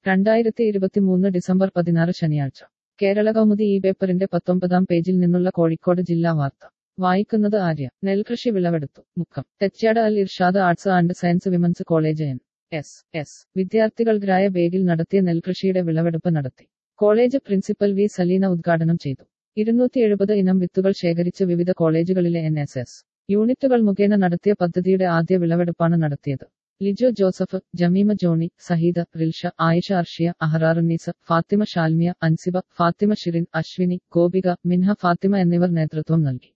രണ്ടായിരത്തി ഇരുപത്തിമൂന്ന് ഡിസംബർ പതിനാറ് ശനിയാഴ്ച കേരള കൗമുദി ഈ പേപ്പറിന്റെ പത്തൊമ്പതാം പേജിൽ നിന്നുള്ള കോഴിക്കോട് ജില്ലാ വാർത്ത വായിക്കുന്നത് ആര്യ നെൽകൃഷി വിളവെടുത്തു Mukkam Thechad Al Irshad arts and science women's college N S S വിദ്യാർത്ഥികൾ ഗ്രായ ബേഗിൽ നടത്തിയ നെൽകൃഷിയുടെ വിളവെടുപ്പ് നടത്തി കോളേജ് പ്രിൻസിപ്പൽ വി സലീന ഉദ്ഘാടനം ചെയ്തു ഇരുന്നൂറ്റി എഴുപത് ഇനം വിത്തുകൾ ശേഖരിച്ച് വിവിധ കോളേജുകളിലെ എൻ എസ് എസ് യൂണിറ്റുകൾ മുഖേന നടത്തിയ പദ്ധതിയുടെ ആദ്യ വിളവെടുപ്പാണ് നടത്തിയത് Lijo Joseph Jemima Johnny Saheeda Rilsha Ayisha Arshiya Aharunnisa Fathima Shalmiya Ansiba Fathima Shirin Ashwini Gopika Minha Fathima എന്നിവർ നേതൃത്വം നൽകി